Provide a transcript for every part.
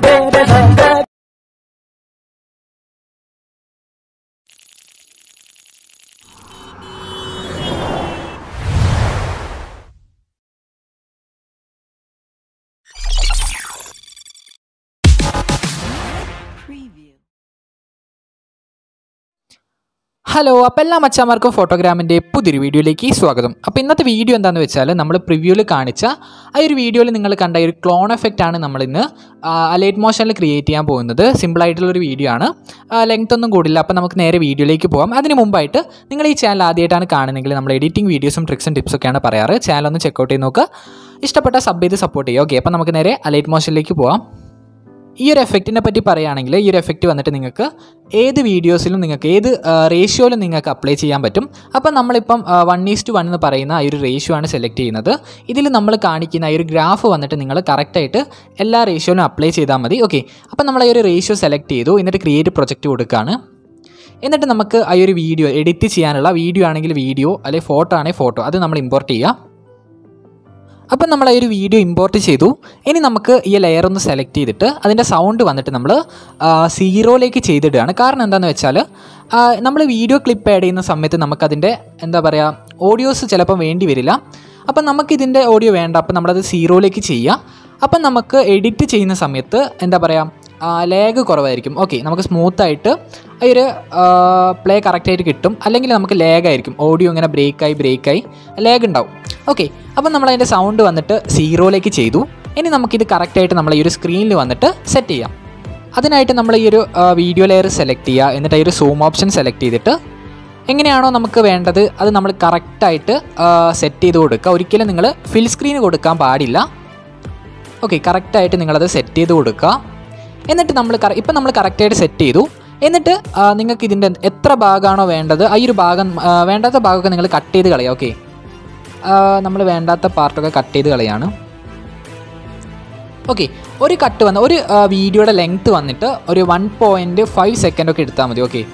Preview. Hello അപ്പോൾ എല്ലാ മച്ചാമാർക്കും ഫോട്ടോഗ്രാമിൻ്റെ പുതിയൊരു വീഡിയോയിലേക്ക് സ്വാഗതം അപ്പോൾ ഇന്നത്തെ വീഡിയോ എന്താണെന്ന് വെച്ചാൽ നമ്മൾ പ്രിവ്യൂവിൽ കാണിച്ച ആ ഒരു വീഡിയോയിൽ നിങ്ങൾ കണ്ട ഈ ഒരു ക്ലോൺ എഫക്റ്റ് ആണ് നമ്മളിന്ന് അലൈറ്റ് മോഷനിൽ ക്രിയേറ്റ് ചെയ്യാൻ പോകുന്നത് സിമ്പിളായിട്ടുള്ളൊരു വീഡിയോ ആണ് ലെങ്ത് ഒന്നും കൂടില്ല അപ്പോൾ നമുക്ക് നേരെ വീഡിയോയിലേക്ക് പോകാം അതിന് മുമ്പായിട്ട് നിങ്ങൾ ഈ ചാനൽ ആദ്യമായിട്ടാണ് കാണുന്നതെങ്കിൽ നമ്മൾ എഡിറ്റിംഗ് വീഡിയോസും ട്രിക്സും ടിപ്സൊക്കെയാണ് പറയാറ് ചാനൽ ഒന്ന് ചെക്കൗട്ട് ചെയ്ത് നോക്കുക ഇഷ്ടപ്പെട്ട സബ് ചെയ്ത് സപ്പോർട്ട് ചെയ്യുക ഓക്കെ അപ്പോൾ നമുക്ക് നേരെ അലൈറ്റ് മോഷനിലേക്ക് പോകാം ഈ ഒരു എഫക്റ്റിനെ പറ്റി പറയുകയാണെങ്കിൽ ഈ ഒരു എഫക്റ്റ് വന്നിട്ട് നിങ്ങൾക്ക് ഏത് വീഡിയോസിലും നിങ്ങൾക്ക് ഏത് റേഷ്യോയിലും നിങ്ങൾക്ക് അപ്ലൈ ചെയ്യാൻ പറ്റും അപ്പം നമ്മളിപ്പം വൺ ഈസ്റ്റ് വൺ എന്ന് പറയുന്ന ആ ഒരു റേഷ്യോ ആണ് സെലക്ട് ചെയ്യുന്നത് ഇതിൽ നമ്മൾ കാണിക്കുന്ന ഈ ഒരു ഗ്രാഫ് വന്നിട്ട് നിങ്ങൾ കറക്റ്റായിട്ട് എല്ലാ റേഷ്യോയിലും അപ്ലൈ ചെയ്താൽ മതി ഓക്കെ അപ്പം നമ്മൾ ഈ ഒരു റേഷ്യോ സെലക്ട് ചെയ്തു എന്നിട്ട് ക്രിയേറ്റ് പ്രൊജക്റ്റ് കൊടുക്കുകയാണ് എന്നിട്ട് നമുക്ക് ആ ഒരു വീഡിയോ എഡിറ്റ് ചെയ്യാനുള്ള വീഡിയോ ആണെങ്കിൽ വീഡിയോ അല്ലെങ്കിൽ ഫോട്ടോ ആണെങ്കിൽ ഫോട്ടോ അത് നമ്മൾ ഇമ്പോർട്ട് ചെയ്യുക അപ്പം നമ്മൾ ഈ ഒരു വീഡിയോ ഇമ്പോർട്ട് ചെയ്തു ഇനി നമുക്ക് ഈ ലെയർ ഒന്ന് സെലക്ട് ചെയ്തിട്ട് അതിൻ്റെ സൗണ്ട് വന്നിട്ട് നമ്മൾ സീറോയിലേക്ക് ചെയ്തിടുകയാണ് കാരണം എന്താണെന്ന് വെച്ചാൽ നമ്മൾ വീഡിയോ ക്ലിപ്പ് ആഡ് ചെയ്യുന്ന സമയത്ത് നമുക്കതിൻ്റെ എന്താ പറയുക ഓഡിയോസ് ചിലപ്പം വേണ്ടി വരില്ല അപ്പം നമുക്കിതിൻ്റെ ഓഡിയോ വേണ്ട അപ്പം നമ്മളത് സീറോയിലേക്ക് ചെയ്യുക അപ്പം നമുക്ക് എഡിറ്റ് ചെയ്യുന്ന സമയത്ത് എന്താ പറയുക ലേഗ് കുറവായിരിക്കും ഓക്കെ നമുക്ക് സ്മൂത്തായിട്ട് ഈ ഒരു പ്ലേ കറക്റ്റായിട്ട് കിട്ടും അല്ലെങ്കിൽ നമുക്ക് ലേഗ് ആയിരിക്കും ഓഡിയോ ഇങ്ങനെ ബ്രേക്കായി ബ്രേക്കായി ലേഗ് ഉണ്ടാവും ഓക്കെ അപ്പം നമ്മൾ അതിൻ്റെ സൗണ്ട് വന്നിട്ട് സീറോയിലേക്ക് ചെയ്തു ഇനി നമുക്കിത് കറക്റ്റായിട്ട് നമ്മൾ ഈ ഒരു സ്ക്രീനിൽ വന്നിട്ട് സെറ്റ് ചെയ്യാം അതിനായിട്ട് നമ്മൾ ഈ ഒരു വീഡിയോ ലെയർ സെലക്ട് ചെയ്യുക എന്നിട്ട് ഈ ഒരു സൂം ഓപ്ഷൻ സെലക്ട് ചെയ്തിട്ട് എങ്ങനെയാണോ നമുക്ക് വേണ്ടത് അത് നമ്മൾ കറക്റ്റായിട്ട് സെറ്റ് ചെയ്ത് കൊടുക്കുക ഒരിക്കലും നിങ്ങൾ ഫിൽ സ്ക്രീൻ കൊടുക്കാൻ പാടില്ല ഓക്കെ കറക്റ്റായിട്ട് നിങ്ങളത് സെറ്റ് ചെയ്ത് കൊടുക്കുക എന്നിട്ട് നമ്മൾ ഇപ്പം നമ്മൾ കറക്റ്റായിട്ട് സെറ്റ് ചെയ്തു എന്നിട്ട് നിങ്ങൾക്ക് ഇതിൻ്റെ എത്ര ഭാഗമാണോ വേണ്ടത് ആ ഒരു ഭാഗം ആ, വേണ്ടാത്ത ഭാഗമൊക്കെ നിങ്ങൾ കട്ട് ചെയ്ത് കളയുക ഓക്കെ നമ്മൾ വേണ്ടാത്ത പാർട്ടൊക്കെ കട്ട് ചെയ്ത് കളയാണ് ഓക്കെ ഒരു കട്ട് വന്ന് ഒരു ആ, വീഡിയോയുടെ ലെങ്ത്ത് വന്നിട്ട് ഒരു വൺ പോയിൻറ്റ് ഫൈവ് സെക്കൻഡ് ഒക്കെ എടുത്താൽ മതി ഓക്കെ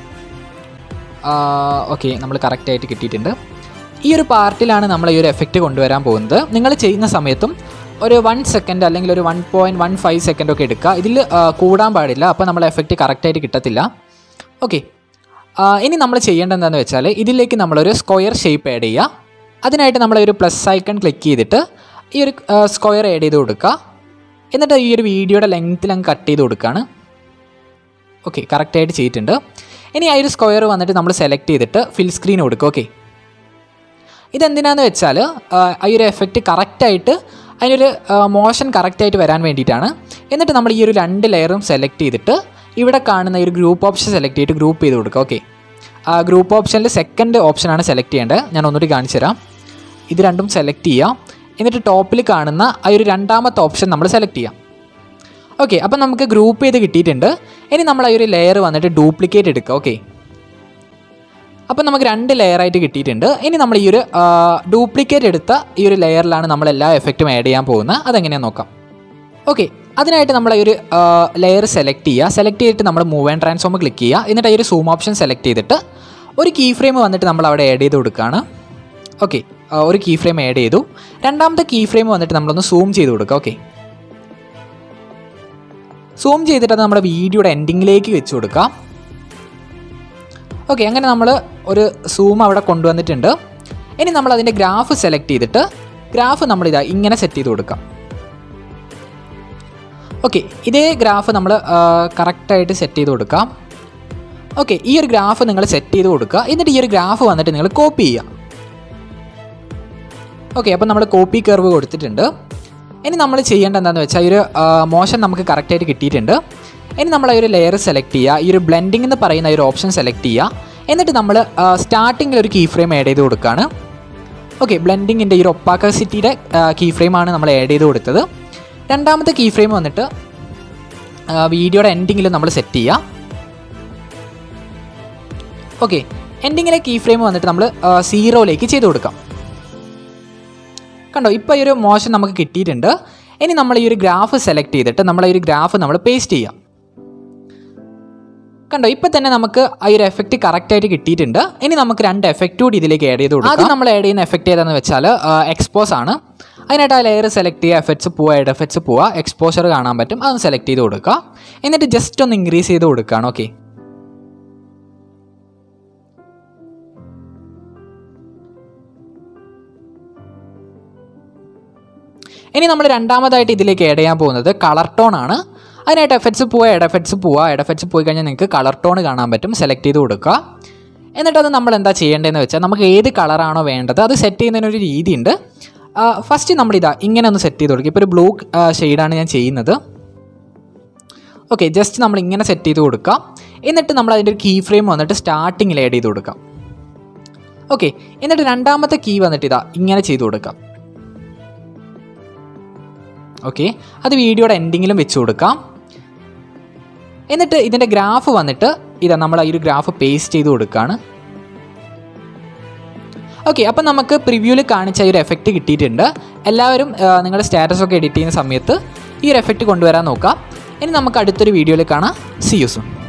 ഓക്കെ നമ്മൾ കറക്റ്റായിട്ട് കിട്ടിയിട്ടുണ്ട് ഈ ഒരു പാർട്ടിലാണ് നമ്മൾ ഈ ഒരു എഫക്റ്റ് കൊണ്ടുവരാൻ പോകുന്നത് നിങ്ങൾ ചെയ്യുന്ന സമയത്തും ഒരു വൺ സെക്കൻഡ് അല്ലെങ്കിൽ ഒരു one point one five second ഒക്കെ എടുക്കുക ഇതിൽ കൂടാൻ പാടില്ല അപ്പോൾ നമ്മൾ എഫക്റ്റ് കറക്റ്റായിട്ട് കിട്ടത്തില്ല ഓക്കെ ഇനി നമ്മൾ ചെയ്യേണ്ടത് എന്താണെന്ന് വെച്ചാൽ ഇതിലേക്ക് നമ്മളൊരു സ്ക്വയർ ഷേപ്പ് ആഡ് ചെയ്യുക അതിനായിട്ട് നമ്മൾ ഒരു പ്ലസ് ഐക്കൺ ക്ലിക്ക് ചെയ്തിട്ട് ഈ ഒരു സ്ക്വയർ ആഡ് ചെയ്ത് കൊടുക്കുക എന്നിട്ട് ഈ ഒരു വീഡിയോയുടെ ലെങ്ത്തിൽ അങ്ങ് കട്ട് ചെയ്ത് കൊടുക്കുകയാണ് ഓക്കെ കറക്റ്റായിട്ട് ചെയ്തിട്ടുണ്ട് ഇനി ആ ഒരു സ്ക്വയർ വന്നിട്ട് നമ്മൾ സെലക്ട് ചെയ്തിട്ട് ഫിൽ സ്ക്രീൻ കൊടുക്കുക ഓക്കെ ഇതെന്തിനാന്ന് വെച്ചാൽ ആ ഈ ഒരു എഫക്റ്റ് കറക്റ്റായിട്ട് അതിനൊരു മോഷൻ കറക്റ്റായിട്ട് വരാൻ വേണ്ടിയിട്ടാണ് എന്നിട്ട് നമ്മൾ ഈ ഒരു രണ്ട് ലെയറും സെലക്ട് ചെയ്തിട്ട് ഇവിടെ കാണുന്ന ഈ ഒരു ഗ്രൂപ്പ് ഓപ്ഷൻ സെലക്ട് ചെയ്തിട്ട് ഗ്രൂപ്പ് ചെയ്ത് കൊടുക്കുക ഓക്കെ ആ ഗ്രൂപ്പ് ഓപ്ഷനിൽ സെക്കൻഡ് ഓപ്ഷനാണ് സെലക്ട് ചെയ്യേണ്ടത് ഞാൻ ഒന്നുകൂടി കാണിച്ചു തരാം ഇത് രണ്ടും സെലക്ട് ചെയ്യാം എന്നിട്ട് ടോപ്പിൽ കാണുന്ന ആ ഒരു രണ്ടാമത്തെ ഓപ്ഷൻ നമ്മൾ സെലക്ട് ചെയ്യാം ഓക്കെ അപ്പം നമുക്ക് ഗ്രൂപ്പ് ചെയ്ത് കിട്ടിയിട്ടുണ്ട് ഇനി നമ്മൾ ആ ഒരു ലെയർ വന്നിട്ട് ഡ്യൂപ്ലിക്കേറ്റ് എടുക്കുക ഓക്കെ അപ്പം നമുക്ക് രണ്ട് ലെയറായിട്ട് കിട്ടിയിട്ടുണ്ട് ഇനി നമ്മൾ ഈ ഒരു ഡ്യൂപ്ലിക്കേറ്റ് എടുത്ത ഈ ഒരു ലെയറിലാണ് നമ്മൾ എല്ലാ എഫക്റ്റും ആഡ് ചെയ്യാൻ പോകുന്നത് അതെങ്ങനെയാണെന്ന് നോക്കാം ഓക്കെ അതിനായിട്ട് നമ്മൾ ഈ ഒരു ലെയർ സെലക്ട് ചെയ്യുക സെലക്ട് ചെയ്തിട്ട് നമ്മൾ മൂവ് ആൻഡ് ട്രാൻസ്ഫോം ക്ലിക്ക് ചെയ്യുക എന്നിട്ട് ഈ ഒരു സൂം ഓപ്ഷൻ സെലക്ട് ചെയ്തിട്ട് ഒരു കീ ഫ്രെയിം വന്നിട്ട് നമ്മൾ അവിടെ ആഡ് ചെയ്ത് കൊടുക്കുകയാണ് ഓക്കെ ഒരു കീ ഫ്രെയിം ആഡ് ചെയ്തു രണ്ടാമത്തെ കീ ഫ്രെയിം വന്നിട്ട് നമ്മളൊന്ന് സൂം ചെയ്ത് കൊടുക്കുക ഓക്കെ സൂം ചെയ്തിട്ട് അത് നമ്മുടെ വീഡിയോയുടെ എൻഡിങ്ങിലേക്ക് വെച്ച് കൊടുക്കാം ഓക്കെ അങ്ങനെ നമ്മൾ ഒരു സൂം അവിടെ കൊണ്ടുവന്നിട്ടുണ്ട് ഇനി നമ്മൾ അതിൻ്റെ ഗ്രാഫ് സെലക്ട് ചെയ്തിട്ട് ഗ്രാഫ് നമ്മൾ ഇതാ ഇങ്ങനെ സെറ്റ് ചെയ്ത് കൊടുക്കാം ഓക്കെ ഇതേ ഗ്രാഫ് നമ്മൾ കറക്റ്റായിട്ട് സെറ്റ് ചെയ്ത് കൊടുക്കാം ഓക്കെ ഈ ഒരു ഗ്രാഫ് നിങ്ങൾ സെറ്റ് ചെയ്ത് കൊടുക്കുക എന്നിട്ട് ഈ ഒരു ഗ്രാഫ് വന്നിട്ട് നിങ്ങൾ കോപ്പി ചെയ്യുക ഓക്കെ അപ്പോൾ നമ്മൾ കോപ്പി കർവ് കൊടുത്തിട്ടുണ്ട് ഇനി നമ്മൾ ചെയ്യേണ്ട എന്താണെന്ന് വെച്ചാൽ ഈ ഒരു മോഷൻ നമുക്ക് കറക്റ്റായിട്ട് കിട്ടിയിട്ടുണ്ട് ഇനി നമ്മൾ ഈ ഒരു ലെയർ സെലക്ട് ചെയ്യുക ഈ ഒരു ബ്ലെൻഡിംഗ് എന്ന് പറയുന്ന ഈ ഒരു ഓപ്ഷൻ സെലക്ട് ചെയ്യുക എന്നിട്ട് നമ്മൾ സ്റ്റാർട്ടിങ്ങിൽ ഒരു കീ ഫ്രെയിം ആഡ് ചെയ്ത് കൊടുക്കുകയാണ് ഓക്കെ ബ്ലെൻഡിങ്ങിൻ്റെ ഈ ഒരു ഒപ്പാക്കസിറ്റിയുടെ കീ ഫ്രെയിമാണ് നമ്മൾ ആഡ് ചെയ്ത് കൊടുത്തത് രണ്ടാമത്തെ കീ ഫ്രെയിം വന്നിട്ട് ആ, വീഡിയോയുടെ എൻഡിങ്ങിൽ നമ്മൾ സെറ്റ് ചെയ്യുക ഓക്കെ എൻഡിങ്ങിലെ കീ ഫ്രെയിം വന്നിട്ട് നമ്മൾ സീറോയിലേക്ക് ചെയ്ത് കൊടുക്കാം കണ്ടോ ഇപ്പോൾ ഈ ഒരു മോഷൻ നമുക്ക് കിട്ടിയിട്ടുണ്ട് ഇനി നമ്മൾ ഈ ഒരു ഗ്രാഫ് സെലക്ട് ചെയ്തിട്ട് നമ്മൾ ഈ ഒരു ഗ്രാഫ് നമ്മൾ പേസ്റ്റ് ചെയ്യാം കണ്ടോ ഇപ്പം തന്നെ നമുക്ക് ആ ഒരു എഫക്റ്റ് കറക്റ്റായിട്ട് കിട്ടിയിട്ടുണ്ട് ഇനി നമുക്ക് രണ്ട് എഫക്റ്റ് കൂടി ഇതിലേക്ക് ആഡ് ചെയ്ത് കൊടുക്കാം ആദ്യം നമ്മൾ ആഡ് ചെയ്യുന്ന എഫക്റ്റ് ഏതാണെന്ന് വെച്ചാൽ എക്സ്പോസ് ആണ് അതിനായിട്ട് ആ ലെയർ സെലക്ട് ചെയ്യുക എഫക്ട്സ് പോവുക എഡ് എഫക്ട്സ് പോവുക എക്സ്പോഷർ കാണാൻ പറ്റും അതൊന്ന് സെലക്ട് ചെയ്ത് കൊടുക്കുക എന്നിട്ട് ജസ്റ്റ് ഒന്ന് ഇൻക്രീസ് ചെയ്ത് കൊടുക്കുകയാണ് ഓക്കെ ഇനി നമ്മൾ രണ്ടാമതായിട്ട് ഇതിലേക്ക് ആഡ് ചെയ്യാൻ പോകുന്നത് കളർ ടോൺ ആണ് അതിനായിട്ട് എഫക്ട്സ് പോവുക എഡ് എഫക്ട്സ് പോവുക എഡ് എഫക്ട്സ് പോയി കഴിഞ്ഞാൽ നിങ്ങൾക്ക് കളർ ടോൺ കാണാൻ പറ്റും സെലക്ട് ചെയ്ത് കൊടുക്കുക എന്നിട്ട് അത് നമ്മൾ എന്താ ചെയ്യേണ്ടതെന്ന് വെച്ചാൽ നമുക്ക് ഏത് കളറാണോ വേണ്ടത് അത് സെറ്റ് ചെയ്യുന്നതിനൊരു രീതിയുണ്ട് ഫസ്റ്റ് നമ്മളിതാ ഇങ്ങനെ ഒന്ന് സെറ്റ് ചെയ്ത് കൊടുക്കുക ഇപ്പോൾ ഒരു ബ്ലൂ ഷെയ്ഡാണ് ഞാൻ ചെയ്യുന്നത് ഓക്കെ ജസ്റ്റ് നമ്മൾ ഇങ്ങനെ സെറ്റ് ചെയ്ത് കൊടുക്കാം എന്നിട്ട് നമ്മൾ അതിൻ്റെ ഒരു കീ ഫ്രെയിം വന്നിട്ട് സ്റ്റാർട്ടിങ്ങിൽ ആഡ് ചെയ്ത് കൊടുക്കാം ഓക്കെ എന്നിട്ട് രണ്ടാമത്തെ കീ വന്നിട്ട് ഇതാ ഇങ്ങനെ ചെയ്ത് കൊടുക്കാം ഓക്കെ അത് വീഡിയോയുടെ എൻഡിങ്ങിലും വെച്ച് കൊടുക്കാം എന്നിട്ട് ഇതിൻ്റെ ഗ്രാഫ് വന്നിട്ട് ഇതാ നമ്മൾ ഈ ഒരു ഗ്രാഫ് പേസ്റ്റ് ചെയ്ത് കൊടുക്കുകയാണ് ഓക്കെ അപ്പം നമുക്ക് പ്രിവ്യൂവിൽ കാണിച്ച ഈ ഒരു എഫക്റ്റ് കിട്ടിയിട്ടുണ്ട് എല്ലാവരും നിങ്ങളുടെ സ്റ്റാറ്റസ് ഒക്കെ എഡിറ്റ് ചെയ്യുന്ന സമയത്ത് ഈ ഒരു എഫക്റ്റ് കൊണ്ടുവരാൻ നോക്കാം ഇനി നമുക്ക് അടുത്തൊരു വീഡിയോയിൽ കാണാം സി യു സൂൺ